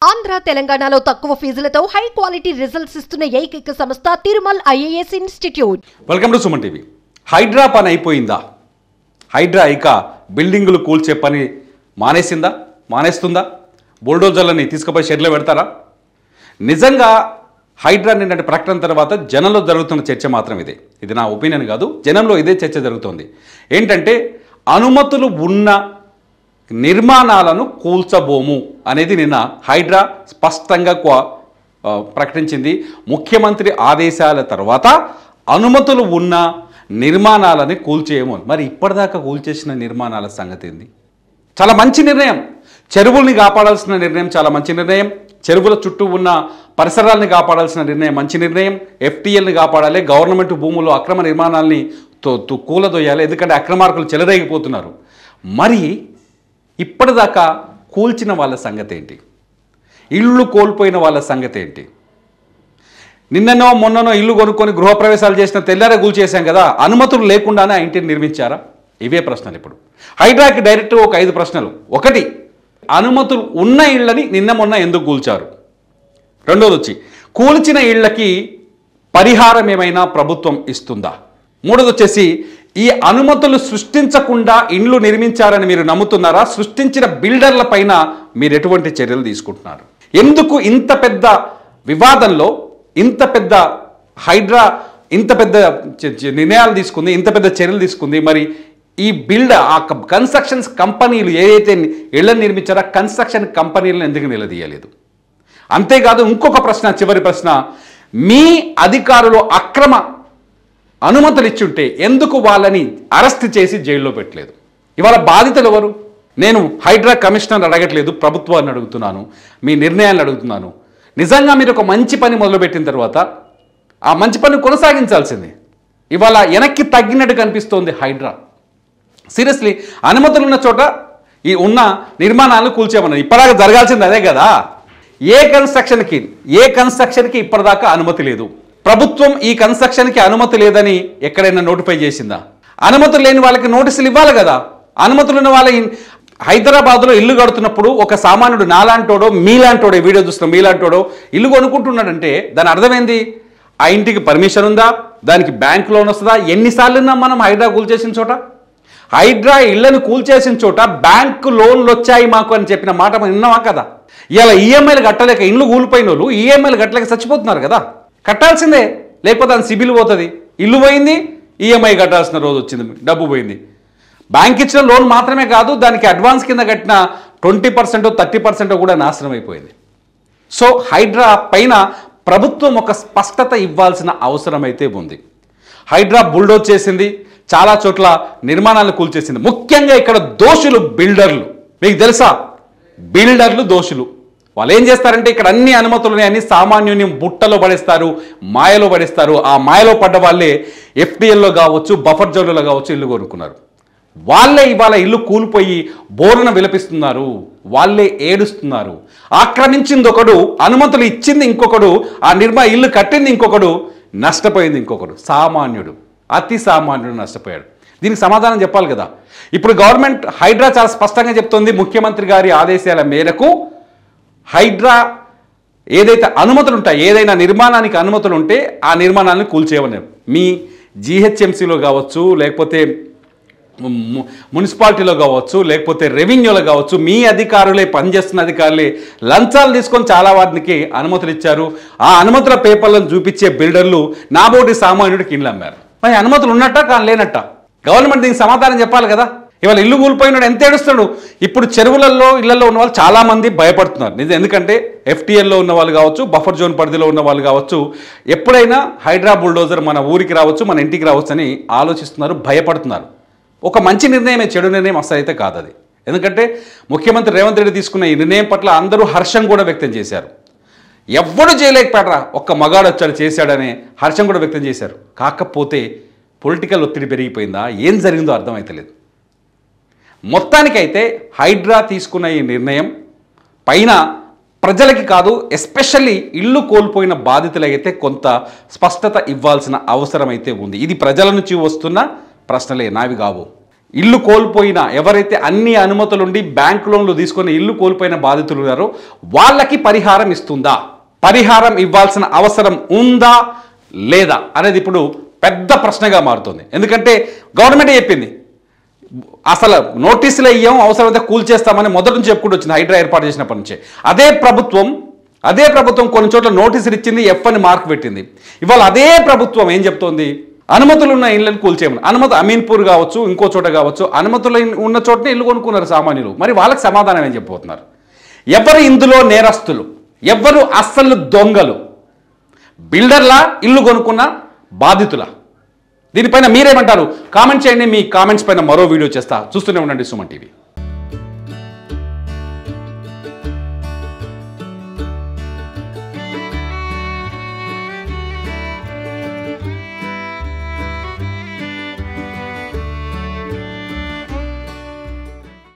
ఆంధ్ర తెలంగాణలో తక్కువ ఫీజులతో high quality results ఇస్తున్న ఏకైక సంస్థ Tirumal IAS institute welcome to Suman TV Hydra పని అయిపోయిందా హైడ్రా ఇక బిల్డింగులు కూల్చే పని మానేసిందా మానేస్తుందా బుల్డోజర్లని తీసుకుపోయి షెడ్లో పెడతారా నిజంగా హైడ్రా నిన్నటి ప్రకటన తర్వాత జనంలో జరుగుతున్న చర్చ మాత్రం ఇదే ఇది నా ఒపీనియన్ కాదు జనంలో ఇదే చర్చ జరుగుతోంది ఏంటంటే అనుమతులు ఉన్న నిర్మాణాలను కూల్చబోము అనేది నిన్న హైడ్రా స్పష్టంగా క్వా- ఆ, ప్రకటించింది ముఖ్యమంత్రి ఆదేశాల తర్వాత అనుమతులు ఉన్న నిర్మాణాలని కూల్చేయము మరి ఇప్పటిదాకా కూల్చేసిన నిర్మాణాల సంగతి ఏంది చాలా మంచి నిర్ణయం చెరువుల్ని కాపాడాల్సిన నిర్ణయం చాలా మంచి నిర్ణయం చెరువుల చుట్టూ ఉన్న పరిసరాల్ని కాపాడాల్సిన నిర్ణయం మంచి నిర్ణయం ఎఫ్టీఎల్ని కాపాడాలి గవర్నమెంట్ భూముల్లో అక్రమ నిర్మాణాలని తో తో- కూలదొయ్యాలి ఎందుకంటే అక్రమార్కులు చెలరేగిపోతున్నారు మరి ఇప్పటిదాకా కూల్చిన వాళ్ళ సంగతి ఏంటి ఇళ్ళు కోల్పోయిన వాళ్ళ సంగతి ఏంటి నిన్ననో మొన్ననో ఇల్లు కొనుక్కొని గృహప్రవేశాలు చేసిన తెల్లారే కూల్చేసాం కదా అనుమతులు లేకుండానే ఆ ఇంటిని నిర్మించారా ఇవే ప్రశ్నలు ఇప్పుడు హైడ్రాకి డైరెక్ట్ ఒక ఐదు ప్రశ్నలు ఒకటి అనుమతులు ఉన్న ఇళ్ళని నిన్న మొన్న ఎందుకు కూల్చారు రెండోది వచ్చి కూల్చిన ఇళ్ళకి పరిహారం ఏమైనా ప్రభుత్వం ఇస్తుందా మూడోది వచ్చేసి ఈ అనుమతులు సృష్టించకుండా ఇండ్లు నిర్మించారని మీరు నమ్ముతున్నారా సృష్టించిన బిల్డర్ల పైన మీరు ఎటువంటి చర్యలు తీసుకుంటున్నారు ఎందుకు ఇంత పెద్ద వివాదంలో ఇంత పెద్ద హైడ్రా ఇంత పెద్ద చ- చ- నిర్ణయాలు తీసుకుంది ఇంత పెద్ద చర్యలు తీసుకుంది మరి ఈ బిల్డ్ ఆ కన్స్ట్రక్షన్స్ కంపెనీలు ఏదైతే ఇళ్లను నిర్మించారో ఆ కన్స్ట్రక్షన్ కంపెనీలను ఎందుకు నిలదీయలేదు అంతేకాదు ఇంకొక ప్రశ్న చివరి ప్రశ్న మీ అధికారులు అక్రమ అనుమతులు ఇచ్చుంటే ఎందుకు వాళ్ళని అరెస్ట్ చేసి జైల్లో పెట్టలేదు ఇవాళ బాధితులు ఎవరు నేను హైడ్రా కమిషనర్ అడగట్లేదు ప్రభుత్వాన్ని అడుగుతున్నాను మీ నిర్ణయాన్ని అడుగుతున్నాను నిజంగా మీరు ఒక మంచి పని మొదలుపెట్టిన తర్వాత ఆ మంచి పని కొనసాగించాల్సింది ఇవాళ వెనక్కి తగ్గినట్టు కనిపిస్తోంది హైడ్రా సీరియస్లీ అనుమతులు ఉన్న చోట ఈ ఉన్న నిర్మాణాలను కూల్చేమన్నారు ఇప్పటిదాకా జరగాల్సింది అదే కదా ఏ కన్స్ట్రక్షన్కి ఏ కన్స్ట్రక్షన్కి ఇప్పటిదాకా అనుమతి లేదు ప్రభుత్వం ఈ కన్స్ట్రక్షన్కి అనుమతి లేదని ఎక్కడైనా నోటిఫై చేసిందా అనుమతులు లేని వాళ్ళకి నోటీసులు ఇవ్వాలి కదా అనుమతులు ఉన్న వాళ్ళ ఇన్- హైదరాబాద్లో ఇల్లు కడుతున్నప్పుడు ఒక సామాన్యుడు నాలాంటోడో మీలాంటోడో ఈ వీడియో చూస్తున్న మీలాంటోడో ఇల్లు కొనుక్కుంటున్నాడంటే దాని అర్థమైంది ఆ ఇంటికి పర్మిషన్ ఉందా దానికి బ్యాంక్ లోన్ వస్తుందా ఎన్నిసార్లు విన్నాం మనం హైడ్రా కూల్చేసిన చోట హైడ్రా ఇళ్లను కూల్చేసిన చోట బ్యాంకు లోన్లు వచ్చాయి మాకు అని చెప్పిన మాట మనం విన్నామా కదా ఇలా ఈఎంఐలు కట్టలేక ఇల్లు కూలిపోయిన వాళ్ళు ఈఎంఐలు కట్టలేక చచ్చిపోతున్నారు కదా కట్టాల్సిందే లేకపోతే అది సిబిల్ పోతుంది ఇల్లు పోయింది ఈఎంఐ కట్టాల్సిన రోజు వచ్చింది డబ్బు పోయింది బ్యాంక్ ఇచ్చిన లోన్ మాత్రమే కాదు దానికి అడ్వాన్స్ కింద కట్టిన ట్వంటీ పర్సెంట్ థర్టీ పర్సెంట్ కూడా నాశనం అయిపోయింది సో హైడ్రా పైన ప్రభుత్వం ఒక స్పష్టత ఇవ్వాల్సిన అవసరం అయితే ఉంది హైడ్రా బుల్డోజ్ చేసింది చాలా చోట్ల నిర్మాణాలను కూల్చేసింది ముఖ్యంగా ఇక్కడ దోషులు బిల్డర్లు మీకు తెలుసా బిల్డర్లు దోషులు వాళ్ళు ఏం చేస్తారంటే ఇక్కడ అన్ని అనుమతులు అన్ని సామాన్యుని బుట్టలో పడేస్తారు మాయలో పడేస్తారు ఆ మాయలో పడ్డ వాళ్ళే ఎఫ్టీఎల్లో కావచ్చు బఫర్ జోన్లలో కావచ్చు ఇల్లు కొనుక్కున్నారు వాళ్ళే ఇవాళ ఇల్లు కూలిపోయి బోరున విలపిస్తున్నారు వాళ్ళే ఏడుస్తున్నారు ఆక్రమించింది ఒకడు అనుమతులు ఇచ్చింది ఇంకొకడు ఆ నిర్మా ఇల్లు కట్టింది ఇంకొకడు నష్టపోయింది ఇంకొకడు సామాన్యుడు అతి సామాన్యుడు నష్టపోయాడు దీనికి సమాధానం చెప్పాలి కదా ఇప్పుడు గవర్నమెంట్ హైడ్రా చాలా స్పష్టంగా చెప్తోంది ముఖ్యమంత్రి గారి ఆదేశాల మేరకు హైడ్రా ఏదైతే అనుమతులు ఉంటాయి ఏదైనా నిర్మాణానికి అనుమతులు ఉంటే ఆ నిర్మాణాన్ని కూల్చేయమన్నారు మీ జీహెచ్ఎంసీలో కావచ్చు లేకపోతే ము- మున్సిపాలిటీలో కావచ్చు లేకపోతే రెవెన్యూలో కావచ్చు మీ అధికారులే పనిచేస్తున్న అధికారులే లంచాలు తీసుకొని చాలా వాటికి అనుమతులు ఇచ్చారు ఆ అనుమతుల పేపర్లను చూపించే బిల్డర్లు నాబోటి సామాన్యుడికి ఇండ్లు అమ్మారు మరి అనుమతులు ఉన్నట్ట కానీ లేనట్ట గవర్నమెంట్ దీనికి సమాధానం చెప్పాలి కదా ఇవాళ ఇల్లు కూలిపోయినాడు ఎంత ఏడుస్తాడు ఇప్పుడు చెరువులలో ఇళ్లలో ఉన్న వాళ్ళు చాలా మంది భయపడుతున్నారు నిజం ఎందుకంటే ఎఫ్టీఎల్లో ఉన్న వాళ్ళు కావచ్చు బఫర్ జోన్ పరిధిలో ఉన్న వాళ్ళు కావచ్చు ఎప్పుడైనా హైడ్రా బుల్డోజర్ మన ఊరికి రావచ్చు మన ఇంటికి రావచ్చు అని ఆలోచిస్తున్నారు భయపడుతున్నారు ఒక మంచి నిర్ణయమే చెడు నిర్ణయం అసలు అయితే కాదు అది ఎందుకంటే ముఖ్యమంత్రి రేవంత్ రెడ్డి తీసుకున్న ఈ నిర్ణయం పట్ల అందరూ హర్షం కూడా వ్యక్తం చేశారు ఎవ్వడు చేయలేకపోయాడ్రా ఒక్క మగాడు వచ్చాడు చేశాడనే హర్షం కూడా వ్యక్తం చేశారు కాకపోతే పొలిటికల్ ఒత్తిడి పెరిగిపోయిందా ఏం జరిగిందో అర్థమైతలేదు మొత్తానికైతే హైడ్రా తీసుకున్న ఈ నిర్ణయం పైన ప్రజలకి కాదు ఎస్పెషల్లీ ఇల్లు కోల్పోయిన బాధితులకైతే కొంత స్పష్టత ఇవ్వాల్సిన అవసరం అయితే ఉంది ఇది ప్రజల నుంచి వస్తున్న ప్రశ్నలే నావి కావు ఇల్లు కోల్పోయిన ఎవరైతే అన్ని అనుమతులుండి బ్యాంక్ లోన్లు తీసుకొని ఇల్లు కోల్పోయిన బాధితులు ఉన్నారో వాళ్ళకి పరిహారం ఇస్తుందా పరిహారం ఇవ్వాల్సిన అవసరం ఉందా లేదా అనేది ఇప్పుడు పెద్ద ప్రశ్నగా మారుతుంది ఎందుకంటే గవర్నమెంటే చెప్పింది అసలు నోటీసులు ఇయ్యం అవసరమైతే కూల్చేస్తామని మొదటి నుంచి చెప్పుకుంటూ వచ్చింది హైడ్రా ఏర్పాటు చేసినప్పటి నుంచే అదే ప్రభుత్వం అదే ప్రభుత్వం కొన్ని చోట్ల నోటీసులు ఇచ్చింది ఎఫ్ అని మార్క్ పెట్టింది ఇవాళ అదే ప్రభుత్వం ఏం చెప్తోంది అనుమతులు ఉన్న ఇళ్ళని కూల్చేయమని అనుమతి అమీన్పూర్ కావచ్చు ఇంకో చోట కావచ్చు అనుమతులు ఉన్న చోటనే ఇల్లు కొనుక్కున్నారు సామాన్యులు మరి వాళ్ళకి సమాధానం ఏం చెప్పబోతున్నారు ఎవరు ఇందులో నేరస్తులు ఎవరు అస్సలు దొంగలు బిల్డర్లా ఇల్లు కొనుక్కున్న బాధితుల దీనిపైన మీరేమంటారు కామెంట్ చేయండి మీ కామెంట్స్ పైన మరో వీడియో చేస్తా చూస్తూనే ఉండండి సుమన్ టీవీ